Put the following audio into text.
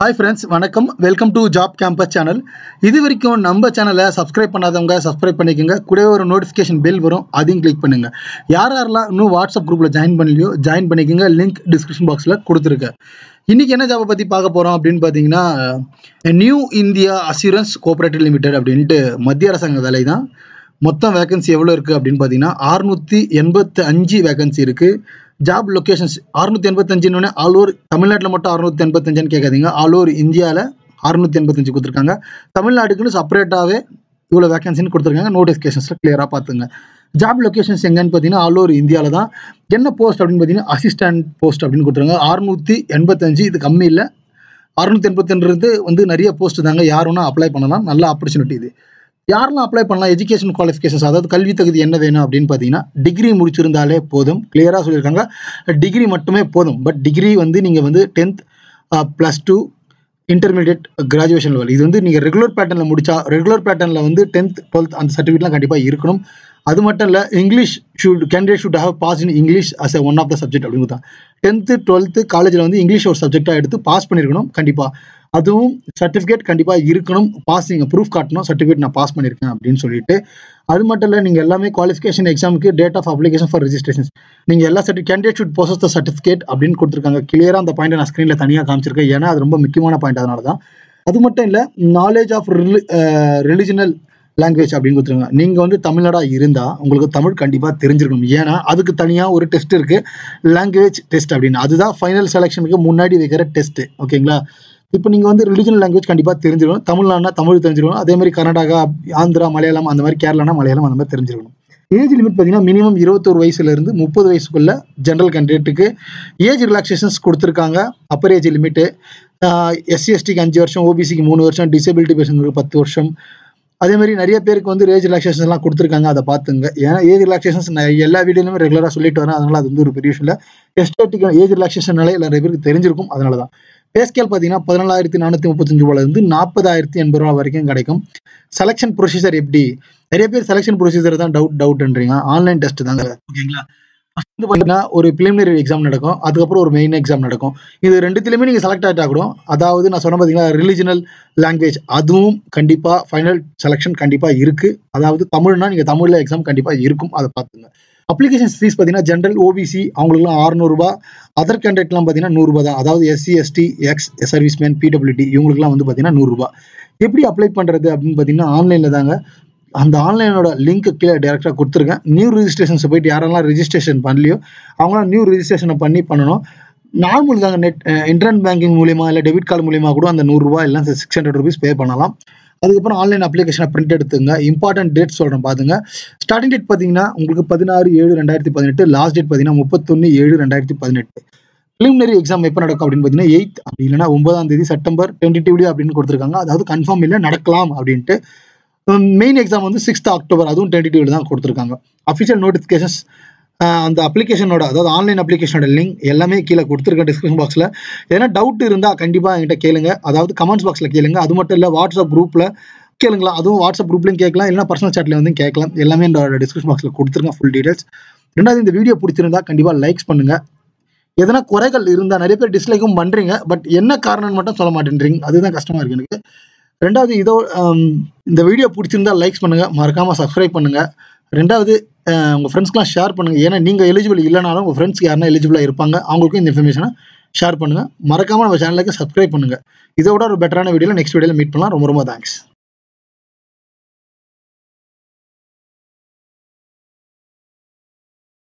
hi friends வணக்கம் welcome to job campus channel இது வரைக்கும் நம்ம சேனலை சப்ஸ்கிரைப் பண்ணாதவங்க சப்ஸ்கிரைப் பண்ணிக்கோங்க கூடவே ஒரு நோட்டிஃபிகேஷன் பெல் வரும் அதையும் கிளிக் பண்ணுங்க யார் யாரெல்லாம் இன்னும் வாட்ஸ்அப் குரூப்பில் ஜாயின் பண்ணலையோ ஜாயின் பண்ணிக்கோங்க லிங்க் டிஸ்கிரிப்ஷன் பாக்ஸில் கொடுத்துருக்கேன் இன்றைக்கி என்ன ஜாபை பற்றி பார்க்க போகிறோம் அப்படின்னு பார்த்தீங்கன்னா new India assurance cooperative limited அப்படின்ட்டு மத்திய அரசாங்க வேலை தான் மொத்தம் வேகன்சி எவ்வளோ இருக்குது அப்படின்னு பார்த்தீங்கன்னா அறுநூற்றி எண்பத்து அஞ்சு வேகன்சி இருக்குது ஜாப் லொக்கேஷன்ஸ் அறுநூத்தி எண்பத்தஞ்சுன்னு ஆல் ஓவர் தமிழ்நாட்டில் மட்டும் அறுநூத்தி எண்பத்தஞ்சுன்னு கேட்காதீங்க ஆல் ஓவர் இந்தியாவில் அறுநூத்தி எண்பத்தஞ்சு கொடுத்துருக்காங்க தமிழ்நாட்டுக்குன்னு செப்பரேட்டாகவே இவ்வளோ வேகன்சின்னு கொடுத்துருக்காங்க நோட்டிஃபிகேஷன்ஸில் கிளியராக பார்த்துங்க ஜாப் லொக்கேஷன்ஸ் எங்கன்னு பார்த்தீங்கன்னா ஆல் ஓவர் இந்தியாவில் தான் என்ன போஸ்ட் அப்படின்னு பார்த்தீங்கன்னா அசிஸ்டன்ட் போஸ்ட் அப்படின்னு கொடுத்துருக்காங்க அறுநூத்தி எண்பத்தஞ்சு இது கம்மி இல்லை அறுநூத்தி எண்பத்தெண்டுறது வந்து நிறைய போஸ்ட் தாங்க யார் வேணா அப்ளை பண்ணலாம் நல்ல ஆப்பர்ச்சுனிட்டி இது யாரெல்லாம் அப்ளை பண்ணலாம் எஜுகேஷன் குவாலிஃபிகேஷன்ஸ் அதாவது கல்வி தகுதி என்ன வேணும் அப்படின்னு பார்த்தீங்கன்னா டிகிரி முடிச்சிருந்தாலே போதும் கிளியராக சொல்லியிருக்காங்க டிகிரி மட்டுமே போதும் பட் டிகிரி வந்து நீங்கள் வந்து tenth plus two intermediate graduation level இது வந்து நீங்கள் ரெகுலர் பேட்டர்னில் முடிச்சா ரெகுலர் பேட்டர்னில் வந்து டென்த் டுவெல்த் அந்த சர்டிஃபிகேட்லாம் கண்டிப்பாக இருக்கணும் அது மட்டும் இல்லை English should candidate should have pass in English as a one of the subject அப்படின்னு தான் டென்த்து டுவெல்த்து காலேஜில் வந்து இங்கிலீஷ் ஒரு சப்ஜெக்டாக எடுத்து பாஸ் பண்ணியிருக்கணும் கண்டிப்பாக அதுவும் சர்டிஃபிகேட் கண்டிப்பாக இருக்கணும் பாசிங் ப்ரூஃப் காட்டணும் சர்டிஃபிகேட் நான் பாஸ் பண்ணியிருக்கேன் அப்படின்னு சொல்லிட்டு அது மட்டும் இல்லை நீங்கள் எல்லாமே குவாலிஃபிகேஷன் எக்ஸாமுக்கு date of application for registration நீங்கள் எல்லா சர்டி candidate should possess the certificate அப்படின்னு கொடுத்துருக்காங்க கிளியராக அந்த பாயிண்ட் நான் ஸ்க்ரீனில் தனியாக காமிச்சிருக்கேன் ஏன்னா அது ரொம்ப முக்கியமான பாயிண்ட் அதனால தான் அது மட்டும் இல்லை நாலேஜ் ஆஃப் ரிலிஜினல் லாங்குவேஜ் அப்படின்னு கொடுத்துருங்க நீங்கள் வந்து தமிழ்நாடாக இருந்தால் உங்களுக்கு தமிழ் கண்டிப்பாக தெரிஞ்சிருக்கணும் ஏன்னா அதுக்கு தனியாக ஒரு டெஸ்ட் இருக்குது லாங்குவேஜ் டெஸ்ட் அப்படின்னு அதுதான் ஃபைனல் செலெக்ஷனுக்கு முன்னாடி வைக்கிற டெஸ்ட்டு ஓகேங்களா இப்போ நீங்கள் வந்து ரிலிஜனல் லாங்குவேஜ் கண்டிப்பாக தெரிஞ்சிருக்கணும் தமிழ்நாடுனா தமிழ் தெரிஞ்சிருக்கணும் அதே மாதிரி கர்நாடகா ஆந்திரா மலையாளம் அந்த மாதிரி கேரளானா மலையாளம் அந்த மாதிரி தெரிஞ்சிருக்கணும் ஏஜ் லிமிட் பார்த்தீங்கன்னா மினிமம் இருபத்தோரு வயசுலேருந்து முப்பது வயசுக்குள்ள ஜென்ரல் கேண்டிடேட்டுக்கு ஏஜ் ரிலாக்ஸேஷன்ஸ் கொடுத்துருக்காங்க அப்பர் ஏஜ் லிமிட்டு எஸ்சி எஸ்டிக்கு அஞ்சு வருஷம் ஓபிசிக்கு மூணு வருஷம் டிசபிலிட்டி பேஷனுக்கு பத்து வருஷம் அதே மாதிரி நிறைய பேருக்கு வந்து ஏஜ் ரிலாக்ஸேஷன்லாம் கொடுத்துருக்காங்க அதை பார்த்துங்க ஏன்னா ஏஜ் ரிலாக்ஸேஷன்ஸ் நான் எல்லா வீடியோலையுமே ரெகுலராக சொல்லிட்டு வரேன் அதனால அது வந்து ஒரு பெரிய விஷயம் இல்லை எஸ்டேட்டிக் ஏஜ் ரிலாக்ஸேஷனாலே நிறைய பேருக்கு தெரிஞ்சிருக்கும் அதனால தான் பே ஸ்கேல் பார்த்தீங்கன்னா பதினாலாயிரத்தி நானூற்றி முப்பத்தஞ்சு ரூபால இருந்து நாற்பதாயிரத்தி எண்பது ரூபா வரைக்கும் கிடைக்கும் செலெக்ஷன் ப்ரொசீஜர் எப்படி நிறைய பேர் செலெக்ஷன் ப்ரொசீஜர் தான் டவுட் டவுட்ன்றீங்க ஆன்லைன் டெஸ்ட் தாங்க ஓகேங்களா ஃபஸ்ட் வந்து பார்த்தீங்கன்னா ஒரு பிலிமினரி எக்ஸாம் நடக்கும் அதுக்கப்புறம் ஒரு மெயின் எக்ஸாம் நடக்கும் இது ரெண்டுத்துலையுமே நீங்கள் செலக்ட் ஆகிட்டா கூட அதாவது நான் சொன்ன பார்த்தீங்கன்னா ரிலிஜனல் லாங்குவேஜ் அதுவும் கண்டிப்பாக ஃபைனல் செலெக்ஷன் கண்டிப்பாக இருக்குது அதாவது தமிழ்னா நீங்கள் தமிழில் எக்ஸாம் கண்டிப்பாக இருக்கும் அதை பார்த்துங்க அப்ளிகேஷன் ஃபீஸ் பார்த்தீங்கன்னா ஜென்ரல் ஓபிசி அவங்களுக்குலாம் அறுநூறுபா அதர் கேண்டிடேட்லாம் பார்த்தீங்கன்னா நூறுரூபா தான் அதாவது SC ST ex serviceman PWD இவங்களுக்குலாம் வந்து பார்த்தீங்கன்னா நூறுரூபா எப்படி அப்ளை பண்ணுறது அப்படின்னு பார்த்தீங்கன்னா ஆன்லைனில் தாங்க அந்த ஆன்லைனோட லிங்க் கீழே டேரெக்டாக கொடுத்துருக்கேன் நியூ ரிஜிஸ்ட்ரேஷன்ஸ் போயிட்டு யாரெல்லாம் ரிஜிஸ்ட்ரேஷன் பண்ணலையோ அவங்களாம் நியூ ரிஜிஸ்ட்ரேஷனை பண்ணி பண்ணணும் நார்மல் தாங்க நெட் இன்டர்நெட் பேங்கிங் மூலியமா இல்லை டெபிட் கார்டு மூலியமா கூட அந்த நூறுரூவா இல்லை சிக்ஸ் ஹண்ட்ரட் ருபீஸ் பே பண்ணலாம் அதுக்கப்புறம் ஆன்லைன் அப்ளிகேஷனை பிரிண்ட் எடுத்துங்க இம்பார்ட்டன்ட் டேட் சொல்கிறேன் பாத்துங்க ஸ்டார்டிங் டேட் பார்த்தீங்கன்னா உங்களுக்கு பதினாறு ஏழு ரெண்டாயிரத்தி பதினெட்டு லாஸ்ட் டேட் பார்த்தீங்கன்னா முப்பத்தொன்று ஏழு ரெண்டாயிரத்தி பதினெட்டு ப்ரிலிமினரி எக்ஸாம் எப்போ நடக்கும் அப்படின்னு பார்த்தீங்கன்னா எயித் அப்படி இல்லைனா ஒன்பதாம் தேதி செப்டம்பர் டென்டிட்டிவ்லி அப்படின்னு கொடுத்துருக்காங்க அதாவது கன்ஃபார்ம் இல்லை நடக்கலாம் அப்படின்ட்டு மெயின் எக்ஸாம் வந்து சிக்ஸ்த் அக்டோபர் அதுவும் டென்டிட்டிவ்ல தான் கொடுத்துருக்காங்க அஃபிஷியல் நோட்டிஃபிகேஷன்ஸ் அந்த அப்ளிகேஷனோட அதாவது ஆன்லைன் அப்ளிகேஷனோட லிங்க் எல்லாமே கீழே கொடுத்துருக்கேன் டிஸ்கிரிப்ஷன் பாக்ஸில் எதனா டவுட் இருந்தால் கண்டிப்பாக என்கிட்ட கேளுங்க அதாவது கமெண்ட்ஸ் பாக்ஸில் கேளுங்க அது மட்டும் இல்லை வாட்ஸ்அப் குரூப்பில் கேளுங்களா அதுவும் வாட்ஸ்அப் குரூப்லையும் கேட்கலாம் இல்லைனா பர்சனல் சாட்டில் வந்து கேட்கலாம் எல்லாமே இந்த டிஸ்கிரிப்ஷன் பாக்ஸில் கொடுத்துருங்க ஃபுல் டீடைல்ஸ் ரெண்டாவது இந்த வீடியோ பிடிச்சிருந்தா கண்டிப்பாக லைக்ஸ் பண்ணுங்க எதனா குறைகள் இருந்தால் நிறைய பேர் டிஸ்லைக்கும் பண்ணுறீங்க பட் என்ன காரணம்னு மட்டும் சொல்ல மாட்டேன்றீங்க அதுதான் கஷ்டமாக இருக்கு எனக்கு ரெண்டாவது இதோ இந்த வீடியோ பிடிச்சிருந்தா லைக்ஸ் பண்ணுங்கள் மறக்காமல் சப்ஸ்கிரைப் பண்ணுங்கள் ரெண்டாவது உங்கள் ஃப்ரெண்ட்ஸ்க்குலாம் ஷேர் பண்ணுங்கள் ஏன்னா நீங்கள் எலிஜிபிள் இல்லைனாலும் உங்கள் ஃப்ரெண்ட்ஸ்க்கு யாருனா எலிஜிபிளாக இருப்பாங்க அவங்களுக்கும் இந்த இன்ஃபர்மேஷனை ஷேர் பண்ணுங்கள் மறக்காமல் நம்ம சேனலுக்கு சப்ஸ்கிரைப் பண்ணுங்கள் இதோட ஒரு பெட்டரான வீடியோவில் நெக்ஸ்ட் வீடியோவில் மீட் பண்ணலாம் ரொம்ப ரொம்ப தேங்க்ஸ்